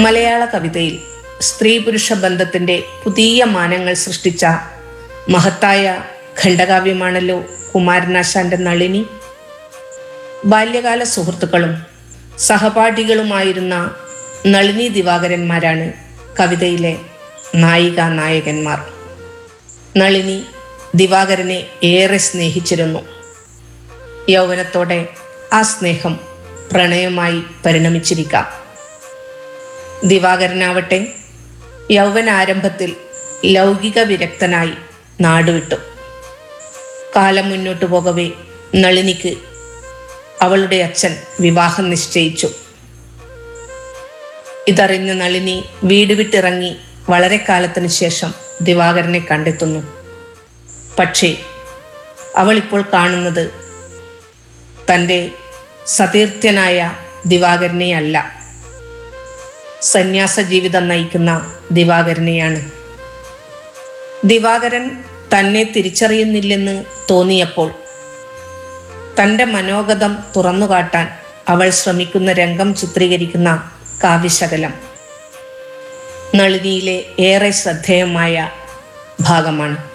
മലയാള കവിതയിൽ സ്ത്രീ പുരുഷ ബന്ധത്തിന്റെ പുതിയ മാനങ്ങൾ സൃഷ്ടിച്ച മഹത്തായ ഖണ്ഡകാവ്യമാണല്ലോ കുമാരനാശാന്റെ നളിനി ബാല്യകാല സുഹൃത്തുക്കളും സഹപാഠികളുമായിരുന്ന നളിനി ദിവാകരന്മാരാണ് കവിതയിലെ നായിക നായകന്മാർ നളിനി ദിവാകരനെ ഏറെ സ്നേഹിച്ചിരുന്നു യൗവനത്തോടെ ആ സ്നേഹം പ്രണയമായി പരിണമിച്ചിരിക്കാം ദിവാകരനാവട്ടെ യൗവനാരംഭത്തിൽ ലൗകിക വിരക്തനായി നാടുവിട്ടു കാലം മുന്നോട്ടു പോകവേ നളിനിക്ക് അവളുടെ അച്ഛൻ വിവാഹം നിശ്ചയിച്ചു ഇതറിഞ്ഞ നളിനി വീട് വിട്ടിറങ്ങി വളരെ കാലത്തിന് ശേഷം ദിവാകരനെ കണ്ടെത്തുന്നു പക്ഷേ അവൾ ഇപ്പോൾ കാണുന്നത് തൻ്റെ സതീർത്ഥ്യനായ ദിവാകരനെ അല്ല സന്യാസ ജീവിതം നയിക്കുന്ന ദിവാകരനെയാണ് ദിവാകരൻ തന്നെ തിരിച്ചറിയുന്നില്ലെന്ന് തോന്നിയപ്പോൾ തൻ്റെ മനോഗതം തുറന്നുകാട്ടാൻ അവൾ ശ്രമിക്കുന്ന രംഗം ചിത്രീകരിക്കുന്ന കാവ്യശകലം നളിനിയിലെ ഏറെ ശ്രദ്ധേയമായ ഭാഗമാണ്